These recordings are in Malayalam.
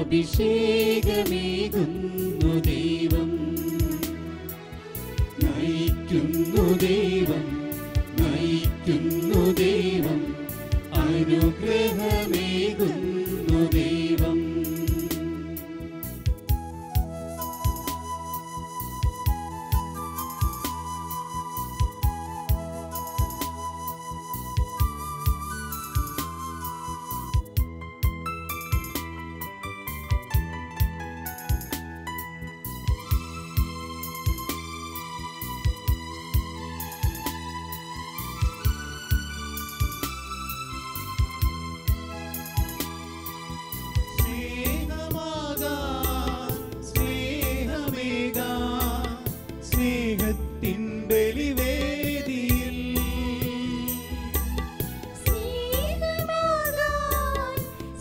അഭിഷേകമേകുന്നു ദൈവം നയിക്കുന്നു ദൈവം നയിക്കുന്നു ദൈവം അനുഗ്രഹമേകുന്നു ദൈവം സ്നേഹമാകാം, സ്നേഹമേകാം, സ്നേഹത്തിൻ ബലിവേദിയിൽ സ്നേഹമാകാൻ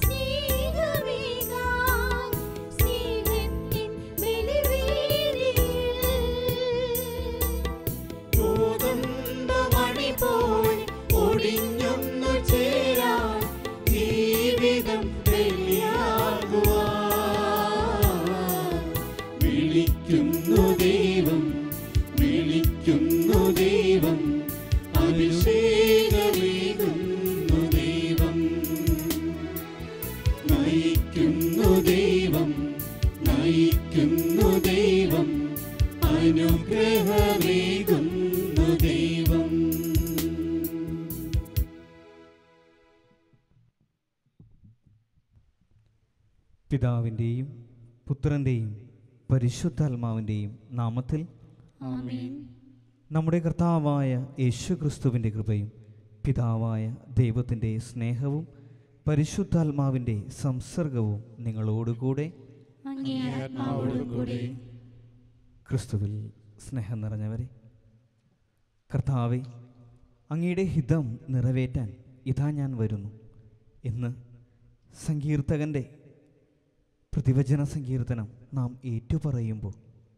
സ്നേഹമേകാൻ സ്നേഹത്തിൻ ബലിവേദിയിൽ കോതമ്പമണി പോൽ ഒടിഞ്ഞൊന്നു ചേരാൻ ജീവിതം ബലിയാകുവാൻ വിളിക്കുന്നു ദൈവം വിളിക്കുന്നു ദൈവം അഭിഷേകമേകുന്നു ദൈവം നയിക്കുന്നു ദൈവം നയിക്കുന്നു ദൈവം അനുഗ്രഹമേകുന്നു ദൈവം പിതാവിൻ്റെയും പുത്രൻ്റെയും പരിശുദ്ധാത്മാവിൻ്റെയും നാമത്തിൽ ആമേൻ നമ്മുടെ കർത്താവായ യേശു ക്രിസ്തുവിൻ്റെ കൃപയും പിതാവായ ദൈവത്തിൻ്റെ സ്നേഹവും പരിശുദ്ധാത്മാവിൻ്റെ സംസർഗവും നിങ്ങളോടുകൂടെ അങ്ങേ ആത്മാവോടും കൂടെ ക്രിസ്തുവിൽ സ്നേഹം നിറഞ്ഞവരെ കർത്താവെ അങ്ങയുടെ ഹിതം നിറവേറ്റാൻ ഇതാ ഞാൻ വരുന്നു എന്ന് സങ്കീർത്തകൻ്റെ പ്രതിവചന സങ്കീർത്തനം നാം ഏറ്റുപറയുമ്പോൾ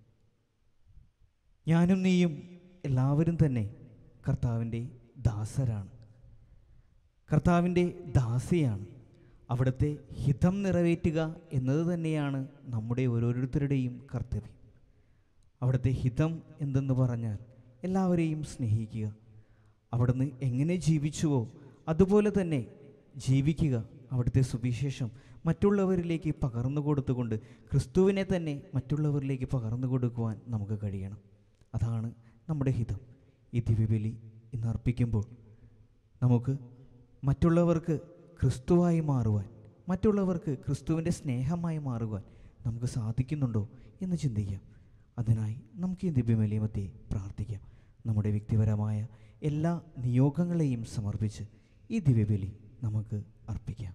ഞാനും നീയും എല്ലാവരും തന്നെ കർത്താവിൻ്റെ ദാസരാണ് കർത്താവിൻ്റെ ദാസിയാണ് അവിടുത്തെ ഹിതം നിറവേറ്റുക എന്നത് തന്നെയാണ് നമ്മുടെ ഓരോരുത്തരുടെയും കർത്തവ്യം അവിടുത്തെ ഹിതം എന്തെന്ന് പറഞ്ഞാൽ എല്ലാവരെയും സ്നേഹിക്കുക അവിടുന്ന് എങ്ങനെ ജീവിച്ചുവോ അതുപോലെ തന്നെ ജീവിക്കുക അവിടുത്തെ സുവിശേഷം മറ്റുള്ളവരിലേക്ക് പകർന്നു കൊടുത്തുകൊണ്ട് ക്രിസ്തുവിനെ തന്നെ മറ്റുള്ളവരിലേക്ക് പകർന്നു കൊടുക്കുവാൻ നമുക്ക് കഴിയണം അതാണ് നമ്മുടെ ഹിതം ഈ ദിവ്യബലി ഇന്ന് അർപ്പിക്കുമ്പോൾ നമുക്ക് മറ്റുള്ളവർക്ക് ക്രിസ്തുവായി മാറുവാൻ മറ്റുള്ളവർക്ക് ക്രിസ്തുവിൻ്റെ സ്നേഹമായി മാറുവാൻ നമുക്ക് സാധിക്കുന്നുണ്ടോ എന്ന് ചിന്തിക്കാം അതിനായി നമുക്ക് ഈ ദിവ്യമലിയമത്തെ പ്രാർത്ഥിക്കാം നമ്മുടെ വ്യക്തിപരമായ എല്ലാ നിയോഗങ്ങളെയും സമർപ്പിച്ച് ഈ ദിവ്യബലി നമുക്ക് അർപ്പിക്കാം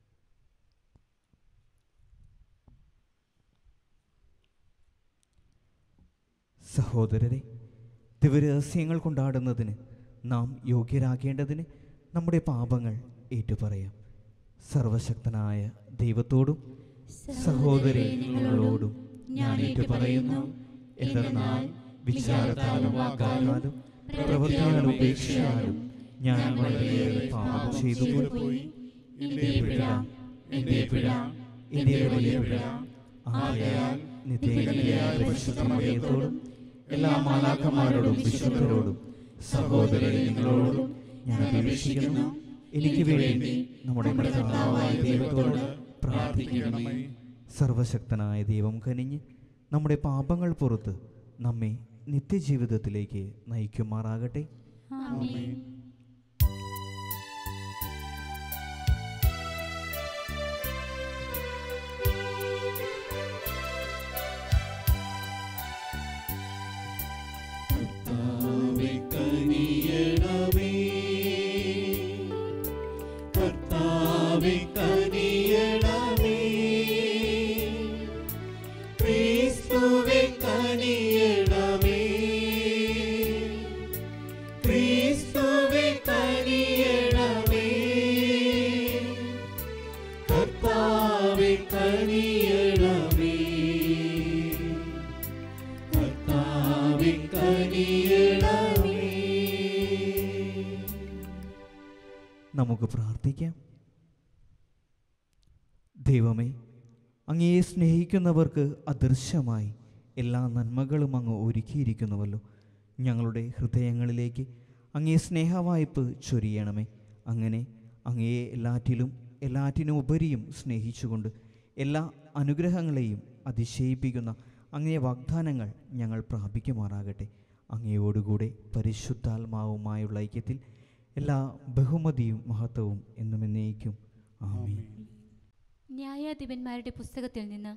സഹോദരരെ ദിവരഹസ്യങ്ങൾ കൊണ്ടാടുന്നതിന് നാം യോഗ്യരാകേണ്ടതിന് നമ്മുടെ പാപങ്ങൾ ഏറ്റുപറയാം സർവശക്തനായ ദൈവത്തോടും സഹോദരി നിങ്ങളോടും ഞാൻ ഏറ്റുപറയുന്നു എന്തെന്നാൽ വിചാരത്താലും വാക്കാലും പ്രവൃത്തിയാലും ഉപേക്ഷയാലും ഞാൻ വളരെയേറെ പാപം ചെയ്തു പോയി എന്റെ പിഴ എന്റെ പിഴ എന്റെ വലിയ പിഴ ആകയാൽ നിത്യകന്യയായ പരിശുദ്ധമറിയത്തോടും എല്ലാ മാലാഖമാരോടും വിശുദ്ധരോടും സഹോദരൻ നിങ്ങളോടും ഞാൻ അപേക്ഷിക്കുന്നു എനിക്ക് വേണ്ടി നമ്മുടെ കർത്താവായ ദൈവത്തോട് പ്രാർത്ഥിക്കണമേ സർവശക്തനായ ദൈവം കനിഞ്ഞ് നമ്മുടെ പാപങ്ങൾ പുറത്ത് നമ്മെ നിത്യജീവിതത്തിലേക്ക് നയിക്കുമാറാകട്ടെ ആമേൻ കർത്താവേ കനിയണമേ കർത്താവേ കനിയണമേ ക്രിസ്തുവേ കനിയണമേ ക്രിസ്തുവേ കനിയണമേ കർത്താവേ കനിയണമേ കർത്താവേ കനിയണമേ നമുക്ക് പ്രാർത്ഥിക്കാം ദൈവമേ അങ്ങയെ സ്നേഹിക്കുന്നവർക്ക് അദൃശ്യമായി എല്ലാ നന്മകളും അങ്ങ് ഒരുക്കിയിരിക്കുന്നുവല്ലോ ഞങ്ങളുടെ ഹൃദയങ്ങളിലേക്ക് അങ്ങേ സ്നേഹവായ്പ് ചൊരിയണമേ അങ്ങനെ അങ്ങയെ എല്ലാറ്റിലും എല്ലാറ്റിനും ഉപരിയും സ്നേഹിച്ചുകൊണ്ട് എല്ലാ അനുഗ്രഹങ്ങളെയും അതിശയിപ്പിക്കുന്ന അങ്ങേ വാഗ്ദാനങ്ങൾ ഞങ്ങൾ പ്രാപിക്കുമാറാകട്ടെ അങ്ങയോടുകൂടെ പരിശുദ്ധാത്മാവുമായുള്ള ഐക്യത്തിൽ എല്ലാ ബഹുമതിയും മഹത്വവും എന്നും എന്നേക്കും ആമേൻ ന്യായാധിപന്മാരുടെ പുസ്തകത്തിൽ നിന്ന്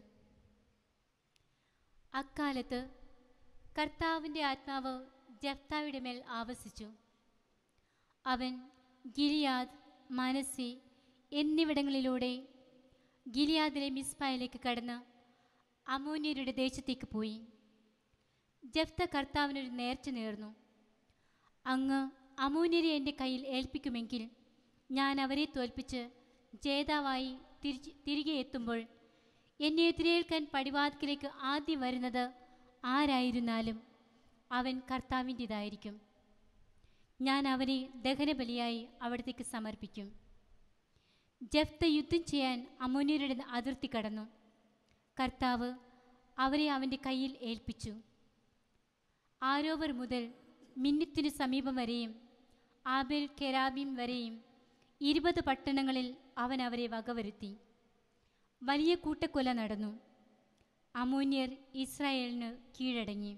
അക്കാലത്ത് കർത്താവിൻ്റെ ആത്മാവ് ജഫ്തായുടെ മേൽ ആവസിച്ചു അവൻ ഗിലിയാദ് മനസി എന്നിവിടങ്ങളിലൂടെ ഗിലിയാദിലെ മിസ്ബയിലേക്ക് കടന്ന് അമോന്യരുടെ ദേശത്തേക്ക് പോയി ജഫ്ത കർത്താവിനൊരു നേർച്ച നേർന്നു അങ്ങ് അമൂന്യരെ എൻ്റെ കയ്യിൽ ഏൽപ്പിക്കുമെങ്കിൽ ഞാൻ അവരെ തോൽപ്പിച്ച് ജേതാവായി തിരിച്ച് തിരികെ എത്തുമ്പോൾ എന്നെ എതിരേൽക്കാൻ പടിവാതിക്കലേക്ക് ആദ്യം വരുന്നത് ആരായിരുന്നാലും അവൻ കർത്താവിൻ്റെതായിരിക്കും ഞാൻ അവനെ ദഹനബലിയായി അവിടത്തേക്ക് സമർപ്പിക്കും ജഫ്ത യുദ്ധം ചെയ്യാൻ അമോന്യരുടെ അതിർത്തി കടന്നു കർത്താവ് അവരെ അവൻ്റെ കയ്യിൽ ഏൽപ്പിച്ചു ആരോവർ മുതൽ മിന്നത്തിനു സമീപം വരെയും ആബേൽ കെരാബിം വരെയും ഇരുപത് പട്ടണങ്ങളിൽ അവൻ അവരെ വകവരുത്തി വലിയ കൂട്ടക്കൊല നടന്നു അമൂന്യർ ഇസ്രായേലിന് കീഴടങ്ങി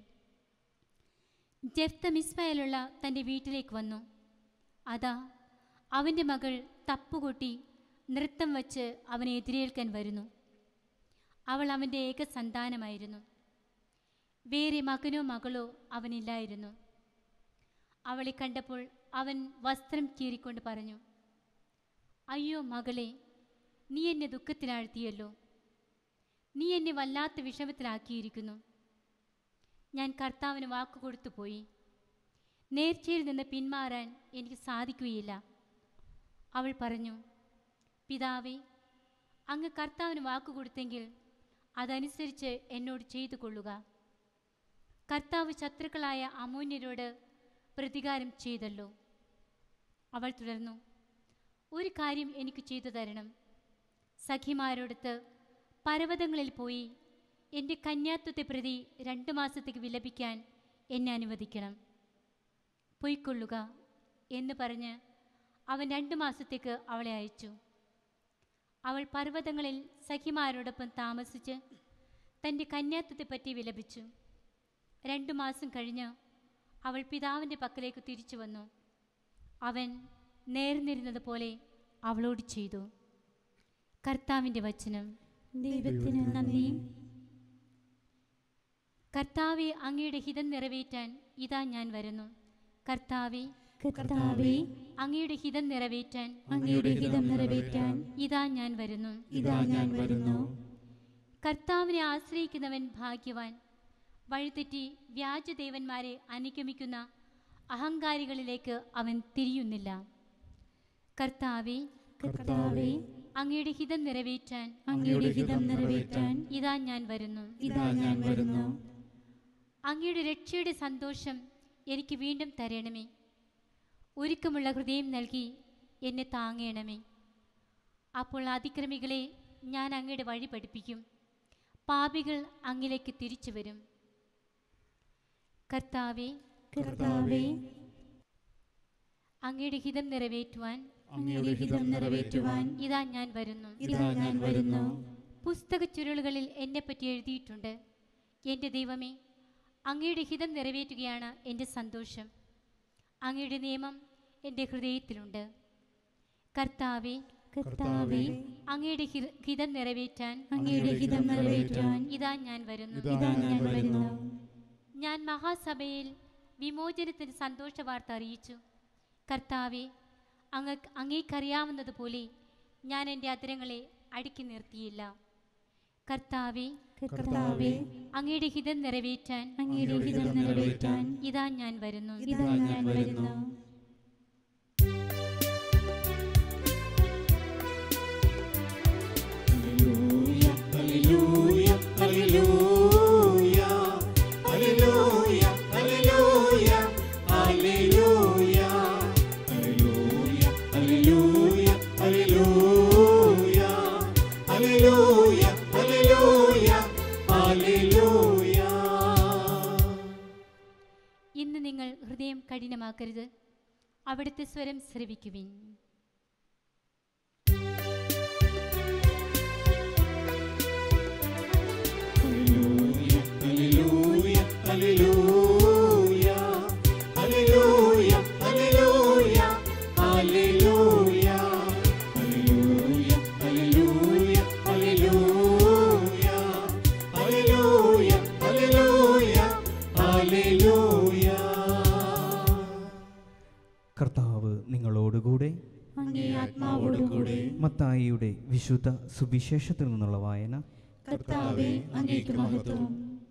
ജഫ്ത മിസ്ബയിലുള്ള തൻ്റെ വീട്ടിലേക്ക് വന്നു അതാ അവൻ്റെ മകൾ തപ്പുകൊട്ടി നൃത്തം വച്ച് അവനെ എതിരേൽക്കാൻ വരുന്നു അവൾ അവൻ്റെ ഏക സന്താനമായിരുന്നു വേറെ മകനോ മകളോ അവനില്ലായിരുന്നു അവളെ കണ്ടപ്പോൾ അവൻ വസ്ത്രം കീറിക്കൊണ്ട് പറഞ്ഞു അയ്യോ മകളെ നീ എന്നെ ദുഃഖത്തിലാഴ്ത്തിയല്ലോ നീ എന്നെ വല്ലാത്ത വിഷമത്തിലാക്കിയിരിക്കുന്നു ഞാൻ കർത്താവിന് വാക്ക് കൊടുത്തു പോയി നേർച്ചയിൽ നിന്ന് പിന്മാറാൻ എനിക്ക് സാധിക്കുകയില്ല അവൾ പറഞ്ഞു പിതാവേ അങ്ങ് കർത്താവിന് വാക്ക് കൊടുത്തെങ്കിൽ അതനുസരിച്ച് എന്നോട് ചെയ്തു കൊള്ളുക കർത്താവ് ശത്രുക്കളായ അമൂന്യരോട് പ്രതികാരം ചെയ്തല്ലോ അവൾ തുടർന്നു ഒരു കാര്യം എനിക്ക് ചെയ്തു തരണം സഖിമാരോടത്ത് പർവ്വതങ്ങളിൽ പോയി എൻ്റെ കന്യാത്വത്തെ പ്രതി രണ്ട് മാസത്തേക്ക് വിലപിക്കാൻ എന്നെ അനുവദിക്കണം പൊയ്ക്കൊള്ളുക എന്ന് പറഞ്ഞ് അവൻ രണ്ട് മാസത്തേക്ക് അവളെ അയച്ചു അവൾ പർവ്വതങ്ങളിൽ സഖിമാരോടൊപ്പം താമസിച്ച് തൻ്റെ കന്യാത്വത്തെപ്പറ്റി വിലപിച്ചു രണ്ടു മാസം കഴിഞ്ഞ് അവൾ പിതാവിൻ്റെ പക്കലേക്ക് തിരിച്ചു വന്നു അവൻ നേർന്നിരുന്നത് പോലെ അവളോട് ചെയ്തു കർത്താവിൻ്റെ വചനം ദൈവത്തിന് നന്ദി കർത്താവെ അങ്ങയുടെ ഹിതം നിറവേറ്റാൻ ഇതാ ഞാൻ വരുന്നു കർത്താവെ കർത്താവേ അങ്ങയുടെ ഹിതം നിറവേറ്റാൻ അങ്ങയുടെ ഹിതം നിറവേറ്റാൻ ഇതാ ഞാൻ വരുന്നു ഇതാ ഞാൻ വരുന്നു കർത്താവിനെ ആശ്രയിക്കുന്നവൻ ഭാഗ്യവാൻ വഴിതെറ്റി വ്യാജദേവന്മാരെ അനുഗമിക്കുന്ന അഹങ്കാരികളിലേക്ക് അവൻ തിരിയുന്നില്ല കർത്താവെ കർത്താവേ അങ്ങയുടെ ഹിതം നിറവേറ്റാൻ അങ്ങയുടെ ഹിതം നിറവേറ്റാൻ ഇതാ ഞാൻ വരുന്നു ഇതാ ഞാൻ വരുന്നു അങ്ങയുടെ രക്ഷയുടെ സന്തോഷം എനിക്ക് വീണ്ടും തരണമേ ഒരുക്കമുള്ള ഹൃദയം നൽകി എന്നെ താങ്ങണമേ അപ്പോൾ അതിക്രമികളെ ഞാൻ അങ്ങയുടെ വഴി പഠിപ്പിക്കും പാപികൾ അങ്ങിലേക്ക് തിരിച്ചു വരും കർത്താവെ കർത്താവേ അങ്ങയുടെ ഹിതം നിറവേറ്റുവാൻ അങ്ങയുടെ ഹിതം നിറവേറ്റുവാൻ ഇതാ ഞാൻ വരുന്നു ഇതാ ഞാൻ വരുന്നു പുസ്തക ചുരുളുകളിൽ എന്നെപ്പറ്റി എഴുതിയിട്ടുണ്ട് എൻ്റെ ദൈവമേ അങ്ങയുടെ ഹിതം നിറവേറ്റുകയാണ് എൻ്റെ സന്തോഷം അങ്ങയുടെ നിയമം എൻ്റെ ഹൃദയത്തിലുണ്ട് കർത്താവെ കർത്താവേ അങ്ങയുടെ ഹി- ഹിതം നിറവേറ്റാൻ അങ്ങയുടെ ഹിതം നിറവേറ്റാൻ ഇതാ ഞാൻ വരുന്നു ഇതാ ഞാൻ വരുന്നു ഞാൻ മഹാസഭയിൽ വിമോചനത്തിന് സന്തോഷ വാർത്ത അറിയിച്ചു കർത്താവെ അങ്ങ് അങ്ങേക്കറിയാവുന്നതുപോലെ ഞാൻ എൻ്റെ അതിരങ്ങളെ അടുക്കി നിർത്തിയില്ല കർത്താവെ കർത്താവേ അങ്ങയുടെ ഹിതം നിറവേറ്റാൻ അങ്ങയുടെ ഹിതം നിറവേറ്റാൻ ഇതാ ഞാൻ വരുന്നു ഇതാ ഞാൻ വരുന്നു ഹല്ലേലൂയ ഹല്ലേലൂയ ഹല്ലേലൂയ ഹല്ലേലൂയ ഹല്ലേലൂയ ഹല്ലേലൂയ ഹല്ലേലൂയ ഹല്ലേലൂയ ഹല്ലേലൂയ ഹല്ലേലൂയ കഠിനമാക്കരുത് അവിടുത്തെ സ്വരം ശ്രവിക്കുവിൻ ഹല്ലേലൂയ ഹല്ലേലൂയ ഹല്ലേലൂയ ഹല്ലേലൂയ ഹല്ലേലൂയ ഹല്ലേലൂയ ഹല്ലേലൂയ ഹല്ലേലൂയ ഹല്ലേലൂയ ഹല്ലേലൂയ ഹല്ലേലൂയ കർത്താവ് നിങ്ങളോടുകൂടെ അങ്ങേ ആത്മാവോടുകൂടെ മത്തായിയുടെ വിശുദ്ധ സുവിശേഷത്തിൽ നിന്നുള്ള വായന കർത്താവെ അങ്ങേക്ക് മഹത്വം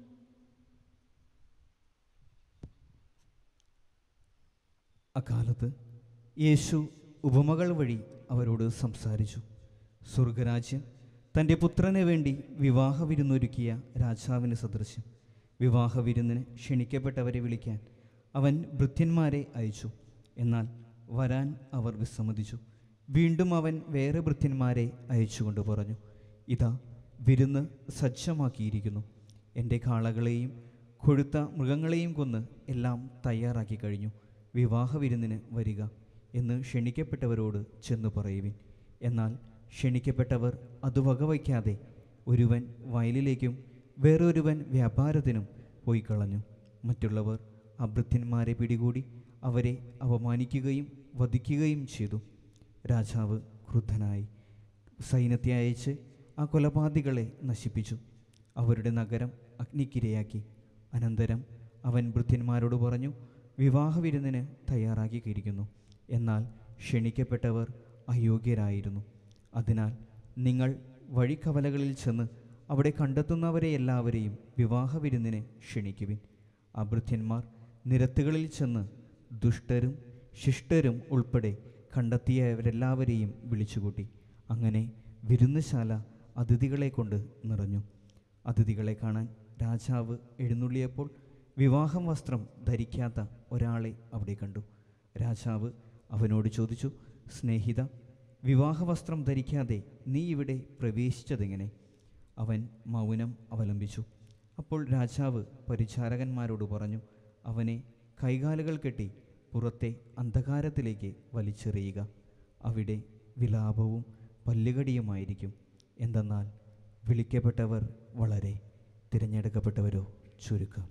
അക്കാലത്ത് യേശു ഉപമകൾ വഴി അവരോട് സംസാരിച്ചു സ്വർഗരാജ്യം തൻ്റെ പുത്രന് വേണ്ടി വിവാഹ വിരുന്നൊരുക്കിയ രാജാവിന് സദൃശ്യം വിവാഹ വിരുന്നിന് ക്ഷണിക്കപ്പെട്ടവരെ വിളിക്കാൻ അവൻ ഭൃത്യന്മാരെ അയച്ചു എന്നാൽ വരാൻ അവർ വിസമ്മതിച്ചു വീണ്ടും അവൻ വേറെ ഭൃത്യന്മാരെ അയച്ചുകൊണ്ട് പറഞ്ഞു ഇതാ വിരുന്ന് സജ്ജമാക്കിയിരിക്കുന്നു എൻ്റെ കാളകളെയും കൊഴുത്ത മൃഗങ്ങളെയും കൊന്ന് എല്ലാം തയ്യാറാക്കി കഴിഞ്ഞു വിവാഹ വിരുന്നിന് വരിക എന്ന് ക്ഷണിക്കപ്പെട്ടവരോട് ചെന്നു പറയുവിൻ എന്നാൽ ക്ഷണിക്കപ്പെട്ടവർ അത് വകവയ്ക്കാതെ ഒരുവൻ വയലിലേക്കും വേറൊരുവൻ വ്യാപാരത്തിനും പോയി കളഞ്ഞു മറ്റുള്ളവർ അഭൃത്യന്മാരെ പിടികൂടി അവരെ അപമാനിക്കുകയും വധിക്കുകയും ചെയ്തു രാജാവ് ക്രുദ്ധനായി സൈന്യത്തെ അയച്ച് ആ കൊലപാതകളെ നശിപ്പിച്ചു അവരുടെ നഗരം അഗ്നിക്കിരയാക്കി അനന്തരം അവൻ ഭൃത്യന്മാരോട് പറഞ്ഞു വിവാഹ വിരുന്നിന് തയ്യാറാക്കിയിരിക്കുന്നു എന്നാൽ ക്ഷണിക്കപ്പെട്ടവർ അയോഗ്യരായിരുന്നു അതിനാൽ നിങ്ങൾ വഴിക്കവലകളിൽ ചെന്ന് അവിടെ കണ്ടെത്തുന്നവരെ എല്ലാവരെയും വിവാഹ വിരുന്നിന് ക്ഷണിക്കുവിൻ അഭൃത്യന്മാർ നിരത്തുകളിൽ ചെന്ന് ദുഷ്ടരും ശിഷ്ടരും ഉൾപ്പെടെ കണ്ടെത്തിയവരെല്ലാവരെയും വിളിച്ചുകൂട്ടി അങ്ങനെ വിരുന്നുശാല അതിഥികളെ കൊണ്ട് നിറഞ്ഞു അതിഥികളെ കാണാൻ രാജാവ് എഴുന്നള്ളിയപ്പോൾ വിവാഹം വസ്ത്രം ധരിക്കാത്ത ഒരാളെ അവിടെ കണ്ടു രാജാവ് അവനോട് ചോദിച്ചു സ്നേഹിത വിവാഹ വസ്ത്രം ധരിക്കാതെ നീ ഇവിടെ പ്രവേശിച്ചതെങ്ങനെ അവൻ മൗനം അവലംബിച്ചു അപ്പോൾ രാജാവ് പരിചാരകന്മാരോട് പറഞ്ഞു അവനെ കൈകാലുകൾ കെട്ടി പുറത്തെ അന്ധകാരത്തിലേക്ക് വലിച്ചെറിയുക അവിടെ വിലാപവും പല്ലുകടിയുമായിരിക്കും എന്തെന്നാൽ വിളിക്കപ്പെട്ടവർ വളരെ തിരഞ്ഞെടുക്കപ്പെട്ടവരോ ചുരുക്കം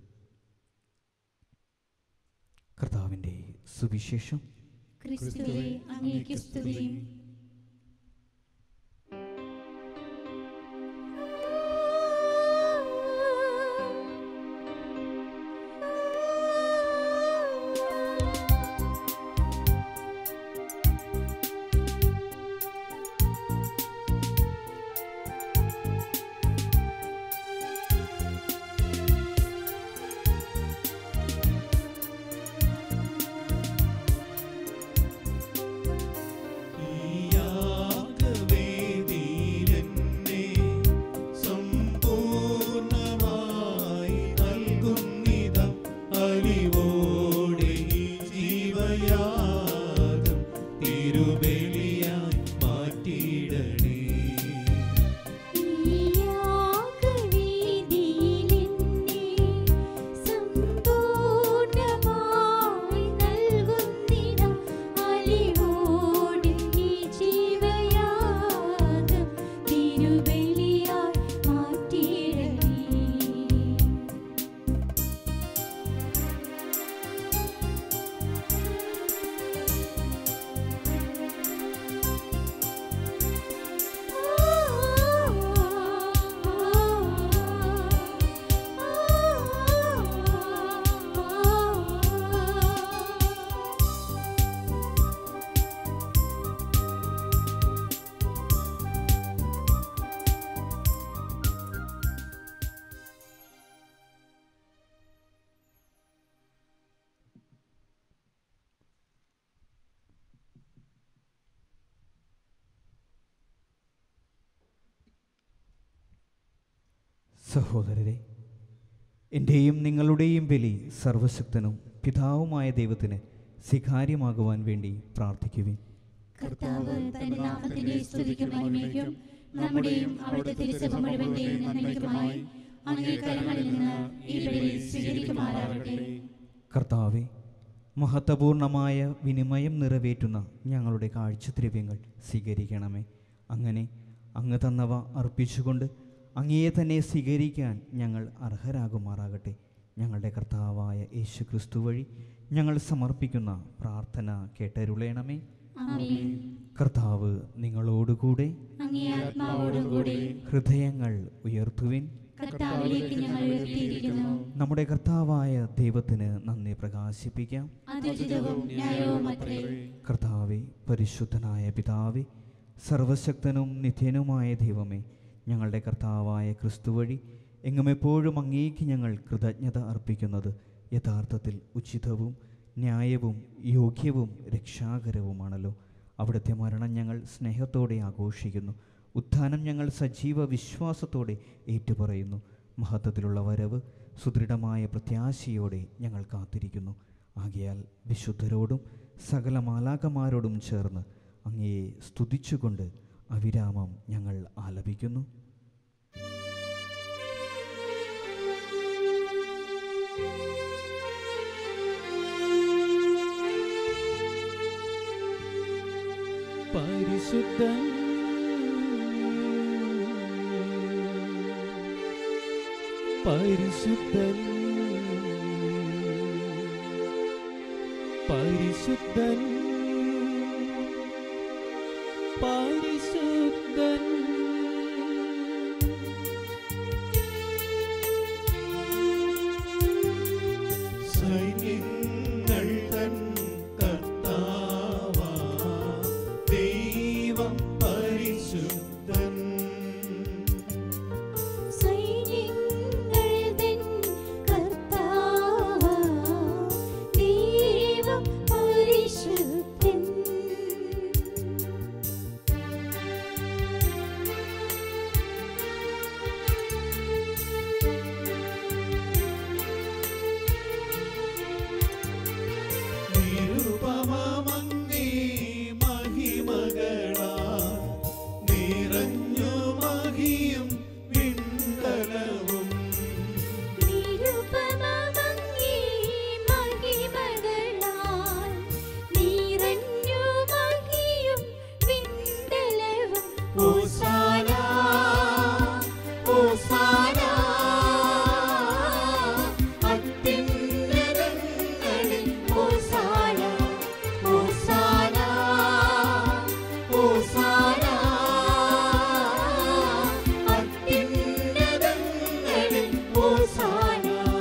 കർത്താവിൻ്റെ സുവിശേഷം ക്രിസ്തുവേ അങ്ങേക്ക് സ്തുതിയും യാഗവേദിയിലെന്നെ സമ്പൂർണ്ണമായി നൽകുന്നിതാ അലിവോടെ ഈ ജീവയാഗം തിരുബലിയായി മാറ്റിയിടണേ സമ്പൂർണ്ണമായി നൽകുന്നിതാ അലിവോടെ ഈ ജീവയാഗം തിരുബലിയായി മാറ്റിയിടണേ സഹോദരരെ എൻ്റെയും നിങ്ങളുടെയും ബലി സർവശക്തനും പിതാവുമായ ദൈവത്തിന് സ്വീകാര്യമാകുവാൻ വേണ്ടി പ്രാർത്ഥിക്കുവിൻ കർത്താവ് തന്റെ നാമത്തിന്റെ സ്തുതിക്കും മഹിമയ്ക്കും നമ്മുടെയും അവിടുത്തെ തിരുസഭ മുഴുവന്റെയും നന്മയ്ക്കുമായി അങ്ങേ കരങ്ങളിൽ നിന്ന് ഈ ബലി സ്വീകരിക്കുമാറാകട്ടെ കർത്താവെ മഹത്വപൂർണമായ വിനിമയം നിറവേറ്റുന്ന ഞങ്ങളുടെ കാഴ്ചദ്രവ്യങ്ങൾ സ്വീകരിക്കണമേ അങ്ങനെ അങ്ങ് തന്നവ അർപ്പിച്ചുകൊണ്ട് അങ്ങയെ തന്നെ സ്വീകരിക്കാൻ ഞങ്ങൾ അർഹരാകുമാറാകട്ടെ ഞങ്ങളുടെ കർത്താവായ യേശു ക്രിസ്തു വഴി ഞങ്ങൾ സമർപ്പിക്കുന്ന പ്രാർത്ഥന കേട്ടരുളേണമേ ആമേൻ കർത്താവ് നിങ്ങളോടുകൂടെ അങ്ങേ ആത്മാവോടും കൂടെ ഹൃദയങ്ങൾ ഉയർത്തുവിൻ കർത്താവിലേക്ക് ഞങ്ങൾ ഉയർത്തിയിരിക്കുന്നു നമ്മുടെ കർത്താവായ ദൈവത്തിന് നന്ദി പ്രകാശിപ്പിക്കാം അതുചിതവും ന്യായവും അത്രേ കർത്താവെ പരിശുദ്ധനായ പിതാവെ സർവശക്തനും നിത്യനുമായ ദൈവമേ ഞങ്ങളുടെ കർത്താവായ ക്രിസ്തു വഴി എങ്ങും എപ്പോഴും അങ്ങേക്ക് ഞങ്ങൾ കൃതജ്ഞത അർപ്പിക്കുന്നത് യഥാർത്ഥത്തിൽ ഉചിതവും ന്യായവും യോഗ്യവും രക്ഷാകരവുമാണല്ലോ അവിടുത്തെ മരണം ഞങ്ങൾ സ്നേഹത്തോടെ ആഘോഷിക്കുന്നു ഉത്ഥാനം ഞങ്ങൾ സജീവ വിശ്വാസത്തോടെ ഏറ്റുപറയുന്നു മഹത്വത്തിലുള്ള വരവ് സുദൃഢമായ പ്രത്യാശയോടെ ഞങ്ങൾ കാത്തിരിക്കുന്നു ആകയാൽ വിശുദ്ധരോടും സകല മാലാകമാരോടും ചേർന്ന് അങ്ങയെ സ്തുതിച്ചുകൊണ്ട് അവിരാമം ഞങ്ങൾ ആലപിക്കുന്നു പരിശുദ്ധൻ പരിശുദ്ധൻ പരിശുദ്ധൻ പരിശുദ്ധൻ സൈന്യങ്ങൾ തൻ കർത്താവാ ദൈവം പരിശുദ്ധൻ സൈന്യങ്ങൾ തൻ കർത്താവാ ദൈവം പരിശുദ്ധൻ നിരുപമമങ്ങേ മഹിമകളാ നിറഞ്ഞു മഹിയും വിണ്ടലവും നിരുപമമങ്ങേ മഹിമകളാൽ നിറഞ്ഞു മഹിയും വിണ്ടലവും ഓസാന ഓസാന അത്യുന്നതങ്ങളിൽ ഹോസാന ഹോസാന ഓസാന അത്യുന്നതങ്ങളിൽ ഹോസാന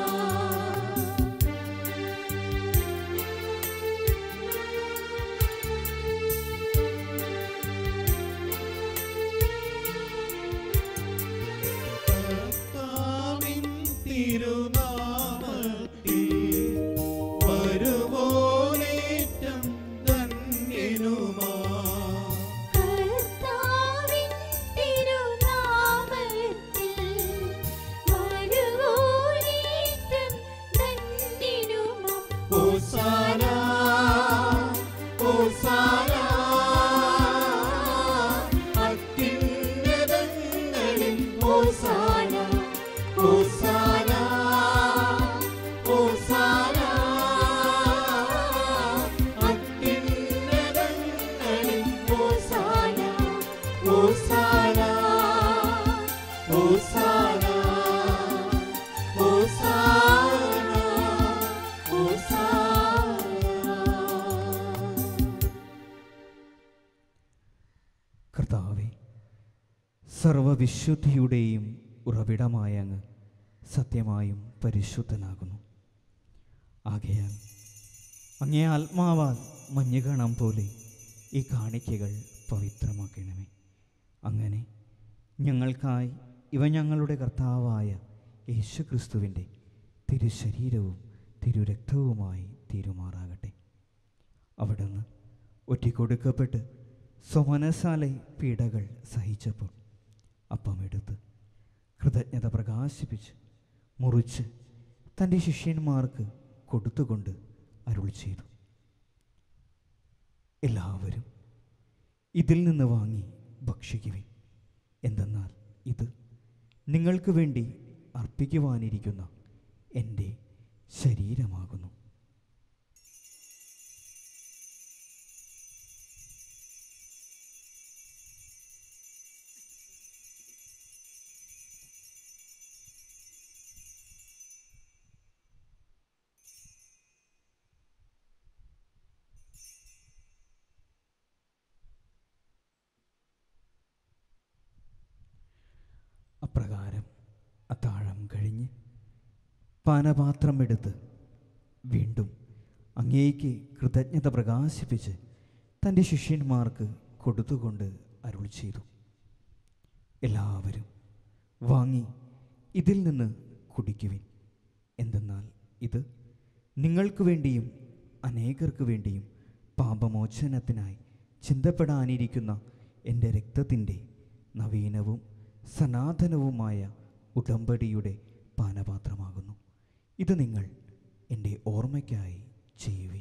കർത്താവിൻ തിരുനാമത്തിൽ വരുവോനേറ്റം ധന്യനുമാ കർത്താവിൻ തിരുനാമത്തിൽ വരുവോനേറ്റം ധന്യനുമാം ഓസാന ഓസാന അത്യുന്നതങ്ങളിൽ ഹോസാന ഓസാന ഓസാന അത്യുന്നതങ്ങളിൽ ഹോസാന ഓസാന ഓസാന ഓസാന ഓസാന കർത്താവെ സർവവിശുദ്ധിയുടെയും ഉറവിടമായ അങ്ങ് സത്യമായും പരിശുദ്ധനാകുന്നു ആകയാൽ അങ്ങേ ആത്മാവാൽ മഞ്ഞുകണം പോലെ ഈ കാണിക്കകൾ പവിത്രമാക്കണമേ അങ്ങനെ ഞങ്ങൾക്കായി ഇവ ഞങ്ങളുടെ കർത്താവായ യേശു ക്രിസ്തുവിൻ്റെ തിരുശരീരവും തിരുരക്തവുമായി തീരുമാറാകട്ടെ അവിടുന്ന് ഒറ്റിക്കൊടുക്കപ്പെട്ട് സ്വമനസാലെ പീഡകൾ സഹിച്ചപ്പോൾ അപ്പമെടുത്ത് കൃതജ്ഞത പ്രകാശിപ്പിച്ച് മുറിച്ച് തൻ്റെ ശിഷ്യന്മാർക്ക് കൊടുത്തുകൊണ്ട് അരുൾ ചെയ്തു എല്ലാവരും ഇതിൽ നിന്ന് വാങ്ങി ഭക്ഷിക്കുവിൻ എന്തെന്നാൽ ഇത് നിങ്ങൾക്ക് വേണ്ടി അർപ്പിക്കുവാനിരിക്കുന്ന എൻ്റെ ശരീരമാകുന്നു അപ്രകാരം അത്താഴം കഴിഞ്ഞ് പാനപാത്രം എടുത്ത് വീണ്ടും അങ്ങേക്ക് കൃതജ്ഞത പ്രകാശിപ്പിച്ച് തൻ്റെ ശിഷ്യന്മാർക്ക് കൊടുത്തുകൊണ്ട് അരുൾ ചെയ്തു എല്ലാവരും വാങ്ങി ഇതിൽ നിന്ന് കുടിക്കുവിൻ എന്തെന്നാൽ ഇത് നിങ്ങൾക്ക് വേണ്ടിയും അനേകർക്ക് വേണ്ടിയും പാപമോചനത്തിനായി ചിന്തപ്പെടാനിരിക്കുന്ന എൻ്റെ രക്തത്തിൻ്റെ നവീനവും സനാതനവുമായ ഉടമ്പടിയുടെ പാനപാത്രമാകുന്നു ഇത് നിങ്ങൾ എൻ്റെ ഓർമ്മയ്ക്കായി ചെയ്യുവിൻ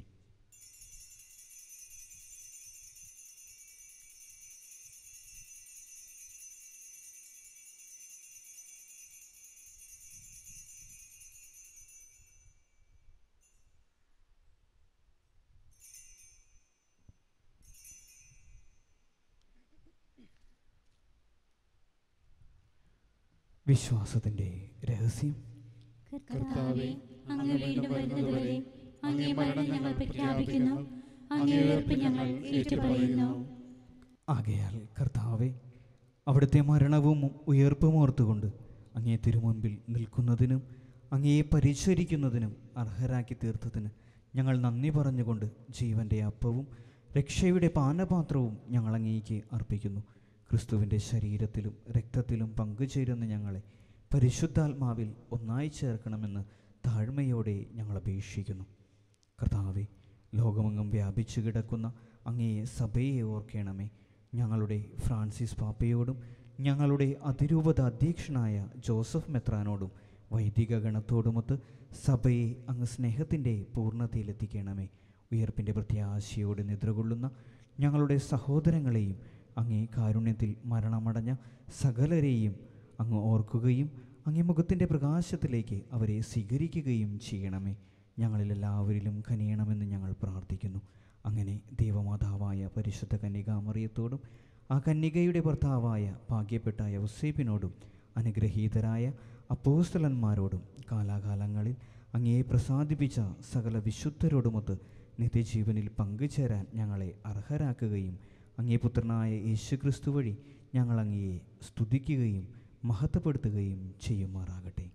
വിശ്വാസത്തിൻ്റെ രഹസ്യം കർത്താവെ അങ്ങ് വീണ്ടും വരുന്നതുവരെ അങ്ങേ മരണം ഞങ്ങൾ പ്രഖ്യാപിക്കുന്നു അങ്ങേ ഉയർപ്പ് ഞങ്ങൾ ഏറ്റുപറയുന്നു ആകയാൽ കർത്താവെ അവിടുത്തെ മരണവും ഉയർപ്പും ഓർത്തുകൊണ്ട് അങ്ങേ തിരുമുൻപിൽ നിൽക്കുന്നതിനും അങ്ങയെ പരിചരിക്കുന്നതിനും അർഹരാക്കി തീർത്തതിന് ഞങ്ങൾ നന്ദി പറഞ്ഞുകൊണ്ട് ജീവൻ്റെ അപ്പവും രക്ഷയുടെ പാനപാത്രവും ഞങ്ങൾ അങ്ങേക്ക് അർപ്പിക്കുന്നു ക്രിസ്തുവിൻ്റെ ശരീരത്തിലും രക്തത്തിലും പങ്കുചേരുന്ന ഞങ്ങളെ പരിശുദ്ധാത്മാവിൽ ഒന്നായി ചേർക്കണമെന്ന് താഴ്മയോടെ ഞങ്ങൾ അപേക്ഷിക്കുന്നു കർത്താവെ ലോകമെങ്ങും വ്യാപിച്ചു കിടക്കുന്ന അങ്ങയെ സഭയെ ഓർക്കണമേ ഞങ്ങളുടെ ഫ്രാൻസിസ് പാപ്പയോടും ഞങ്ങളുടെ അതിരൂപത അധ്യക്ഷനായ ജോസഫ് മെത്രാനോടും വൈദിക ഗണത്തോടുമൊത്ത് സഭയെ അങ്ങ് സ്നേഹത്തിൻ്റെ പൂർണ്ണതയിലെത്തിക്കണമേ ഉയർപ്പിൻ്റെ പ്രത്യാശയോടെ നിദ്രകൊള്ളുന്ന ഞങ്ങളുടെ സഹോദരങ്ങളെയും അങ്ങേ കാരുണ്യത്തിൽ മരണമടഞ്ഞ സകലരെയും അങ്ങ് ഓർക്കുകയും അങ്ങേ മുഖത്തിൻ്റെ പ്രകാശത്തിലേക്ക് അവരെ സ്വീകരിക്കുകയും ചെയ്യണമേ ഞങ്ങളിലെല്ലാവരിലും കനിയണമെന്ന് ഞങ്ങൾ പ്രാർത്ഥിക്കുന്നു അങ്ങനെ ദൈവമാതാവായ പരിശുദ്ധ കന്യകാമറിയത്തോടും ആ കന്യകയുടെ ഭർത്താവായ ഭാഗ്യപ്പെട്ട യൗസേപ്പിനോടും അനുഗ്രഹീതരായ അപ്പോസ്തലന്മാരോടും കാലാകാലങ്ങളിൽ അങ്ങയെ പ്രസാദിപ്പിച്ച സകല വിശുദ്ധരോടുമൊത്ത് നിത്യജീവനിൽ പങ്കുചേരാൻ ഞങ്ങളെ അർഹരാക്കുകയും അങ്ങേ പുത്രനായ യേശുക്രിസ്തു വഴി ഞങ്ങൾ അങ്ങയെ സ്തുതിക്കുകയും മഹത്വപ്പെടുത്തുകയും ചെയ്യുമാറാകട്ടെ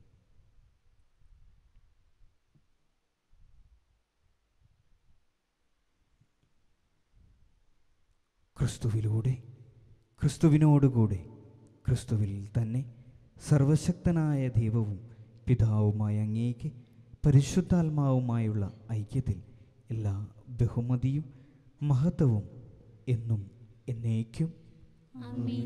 ക്രിസ്തുവിലൂടെ ക്രിസ്തുവിനോടുകൂടെ ക്രിസ്തുവിൽ തന്നെ സർവശക്തനായ ദൈവവും പിതാവുമായ അങ്ങേക്ക് പരിശുദ്ധാത്മാവുമായുള്ള ഐക്യത്തിൽ എല്ലാ ബഹുമതിയും മഹത്വവും എന്നും എന്നേക്കും ആമേൻ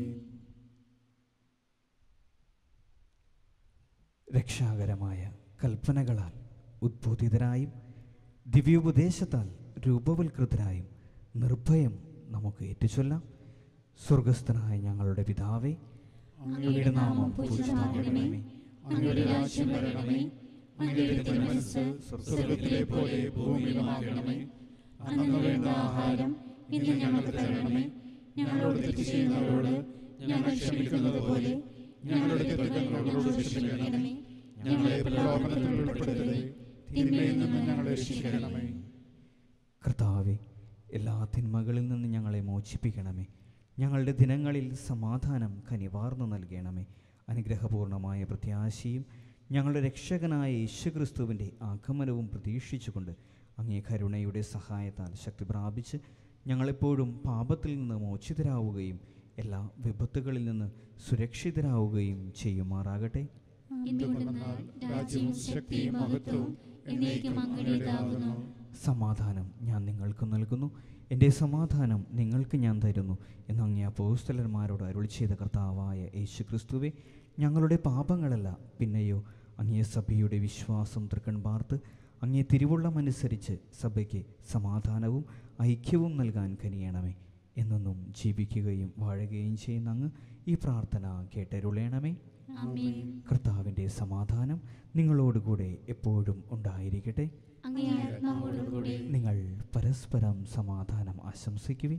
രക്ഷാകരമായ കൽപ്പനകളാൽ ഉദ്ബോധിതരായും ദിവ്യോപദേശത്താൽ രൂപവൽകൃതരായും നിർഭയം നമുക്ക് ഏറ്റുചൊല്ലാം സ്വർഗസ്ഥനായ ഞങ്ങളുടെ പിതാവേ അങ്ങയുടെ നാമം പൂജിതമാകണമേ അങ്ങയുടെ രാജ്യം വരണമേ അങ്ങയുടെ തിരുമനസ് സ്വർഗത്തിലെ പോലെ ഭൂമിയിലുമാകണമേ അന്നു വേണ്ട ആഹാരം ഇന്ന് ഞങ്ങൾക്ക് തരണമേ ഞങ്ങളോട് തെറ്റ് ചെയ്യുന്നവരോട് ഞങ്ങൾ ക്ഷമിക്കുന്നത് പോലെ ഞങ്ങളുടെ തെറ്റുകൾ ഞങ്ങളോട് ക്ഷമിക്കണമേ ഞങ്ങളെ പ്രലോഭനത്തിൽ ഉൾപ്പെടുത്തരുതേ തിന്മയിൽ നിന്ന് ഞങ്ങളെ രക്ഷിക്കണമേ കർത്താവെ എല്ലാ തിന്മകളിൽ നിന്ന് ഞങ്ങളെ മോചിപ്പിക്കണമേ ഞങ്ങളുടെ ദിനങ്ങളിൽ സമാധാനം കനിവാർന്നു നൽകണമേ അനുഗ്രഹപൂർണമായ പ്രത്യാശയും ഞങ്ങളുടെ രക്ഷകനായ യേശുക്രിസ്തുവിൻ്റെ ആഗമനവും പ്രതീക്ഷിച്ചുകൊണ്ട് അങ്ങേ കരുണയുടെ സഹായത്താൽ ശക്തി പ്രാപിച്ച് ഞങ്ങളെപ്പോഴും പാപത്തിൽ നിന്ന് മോചിതരാവുകയും എല്ലാ വിപത്തുകളിൽ നിന്ന് സുരക്ഷിതരാവുകയും ചെയ്യുമാറാകട്ടെ എന്തുകൊണ്ടെന്നാൽ രാജ്യവും ശക്തിയും മഹത്വവും എന്നേക്കും അങ്ങയുടേതാകുന്നു സമാധാനം ഞാൻ നിങ്ങൾക്ക് നൽകുന്നു എൻ്റെ സമാധാനം നിങ്ങൾക്ക് ഞാൻ തരുന്നു എന്ന് അങ്ങേ അപ്പോസ്തലന്മാരോട് അരുളി ചെയ്ത കർത്താവായ യേശു ക്രിസ്തുവെ ഞങ്ങളുടെ പാപങ്ങളല്ല പിന്നെയോ അങ്ങേ സഭയുടെ വിശ്വാസം തൃക്കൺ പാർത്ത് അങ്ങേ തിരുവുള്ളമനുസരിച്ച് സഭയ്ക്ക് സമാധാനവും ഐക്യവും നൽകാൻ കനിയണമേ എന്നൊന്നും ജീവിക്കുകയും വാഴുകയും ചെയ്യുന്ന അങ്ങ് ഈ പ്രാർത്ഥന കേട്ടരുളയണമേ ആമേൻ കർത്താവിൻ്റെ സമാധാനം നിങ്ങളോടുകൂടെ എപ്പോഴും ഉണ്ടായിരിക്കട്ടെ അങ്ങേ ആത്മാവോടുകൂടി നിങ്ങൾ പരസ്പരം സമാധാനം ആശംസിക്കുവിൻ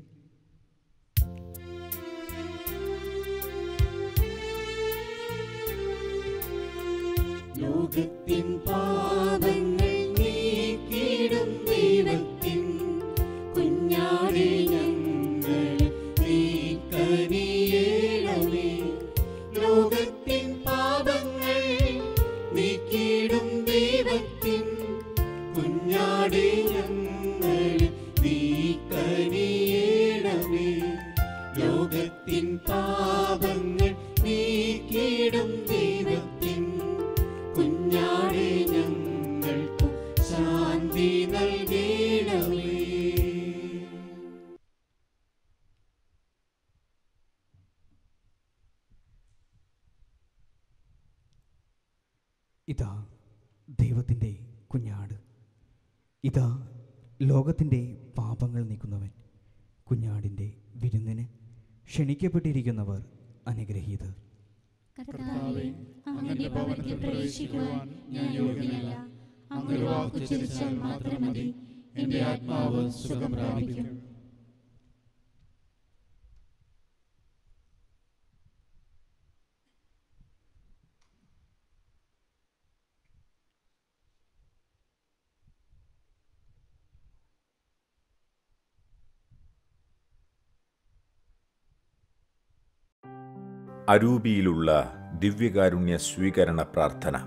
ലോകത്തിൻ പാപങ്ങൾ നീക്കിടും ദൈവത്തിൻ കുഞ്ഞാടി ഞങ്ങൾ നീ കനിയേണമേ ലോകത്തിൻ പാ നീക്കിടും ദൈവത്തിൻ കുഞ്ഞാടെ ഞങ്ങൾക്കു ശാന്തി നൽകിയിടമേ ഇതാ ദൈവത്തിൻ്റെ കുഞ്ഞാട് ഇതാ ലോകത്തിൻ്റെ പാപങ്ങൾ നീക്കുന്നവൻ കുഞ്ഞാടിൻ്റെ വിരുന്നിന് ക്ഷണിക്കപ്പെട്ടിരിക്കുന്നവർ അനുഗ്രഹീതർ കർത്താവേ അങ്ങന്റെ ഭവനത്തിൽ പ്രവേശിക്കുവാൻ ഞാൻ യോഗ്യനല്ല അങ്ങൊരു വാക്കുച്ചരിച്ചാൽ മാത്രം മതി എന്റെ ആത്മാവ് സുഖം പ്രാപിക്കും അരൂപിയിലുള്ള ദിവ്യകാരുണ്യ സ്വീകരണ പ്രാർത്ഥന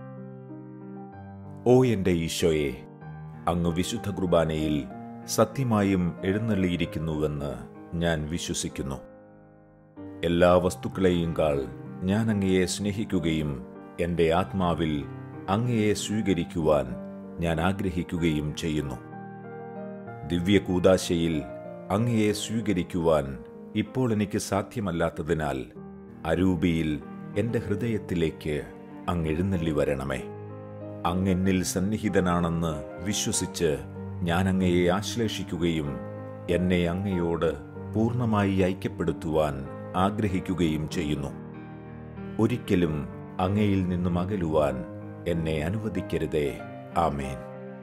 ഓ എന്റെ ഈശോയെ അങ്ങ് വിശുദ്ധ കുർബാനയിൽ സത്യമായും എഴുന്നള്ളിയിരിക്കുന്നുവെന്ന് ഞാൻ വിശ്വസിക്കുന്നു എല്ലാ വസ്തുക്കളെയും കാൾ ഞാൻ അങ്ങയെ സ്നേഹിക്കുകയും എൻ്റെ ആത്മാവിൽ അങ്ങയെ സ്വീകരിക്കുവാൻ ഞാൻ ആഗ്രഹിക്കുകയും ചെയ്യുന്നു ദിവ്യ കൂതാശയിൽ അങ്ങയെ സ്വീകരിക്കുവാൻ ഇപ്പോൾ എനിക്ക് സാധ്യമല്ലാത്തതിനാൽ അരൂപിയിൽ എൻ്റെ ഹൃദയത്തിലേക്ക് അങ്ങ് എഴുന്നള്ളി വരണമേ അങ്ങെന്നിൽ സന്നിഹിതനാണെന്ന് വിശ്വസിച്ച് ഞാൻ അങ്ങയെ ആശ്ലേഷിക്കുകയും എന്നെ അങ്ങയോട് പൂർണ്ണമായി ഐക്യപ്പെടുത്തുവാൻ ആഗ്രഹിക്കുകയും ചെയ്യുന്നു ഒരിക്കലും അങ്ങയിൽ നിന്നും അകലുവാൻ എന്നെ അനുവദിക്കരുതേ ആമേൻ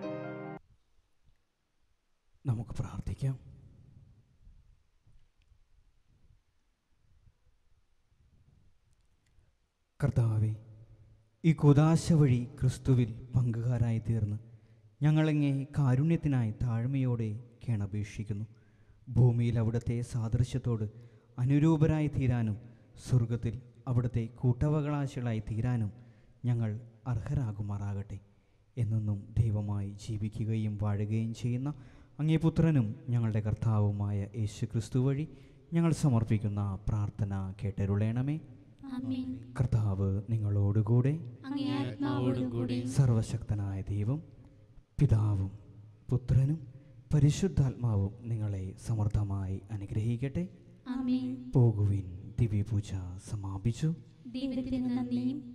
നമുക്ക് പ്രാർത്ഥിക്കാം കർത്താവെ ഈ കുദാശ വഴി ക്രിസ്തുവിൽ പങ്കുകാരായി തീർന്ന് ഞങ്ങളങ്ങേ കാരുണ്യത്തിനായി താഴ്മയോടെ കേണപേക്ഷിക്കുന്നു ഭൂമിയിൽ അവിടുത്തെ സാദൃശ്യത്തോട് അനുരൂപരായി തീരാനും സ്വർഗത്തിൽ അവിടുത്തെ കൂട്ടവകാശികളായി തീരാനും ഞങ്ങൾ അർഹരാകുമാറാകട്ടെ എന്നെന്നും ദൈവമായി ജീവിക്കുകയും വാഴുകയും ചെയ്യുന്ന അങ്ങേ പുത്രനും ഞങ്ങളുടെ കർത്താവുമായ യേശു ക്രിസ്തു വഴി ഞങ്ങൾ സമർപ്പിക്കുന്ന പ്രാർത്ഥന കേട്ടരുളേണമേ ആമേൻ കർത്താവ് നിങ്ങളോടുകൂടെ അങ്ങേ ആത്മാവോടും കൂടി സർവശക്തനായ ദൈവം പിതാവും പുത്രനും പരിശുദ്ധാത്മാവും നിങ്ങളെ സമൃദ്ധമായി അനുഗ്രഹിക്കട്ടെ ആമേൻ പോകുവിൻ ദിവ്യപൂജ സമാപിച്ചു ദൈവത്തിന് നന്ദിയും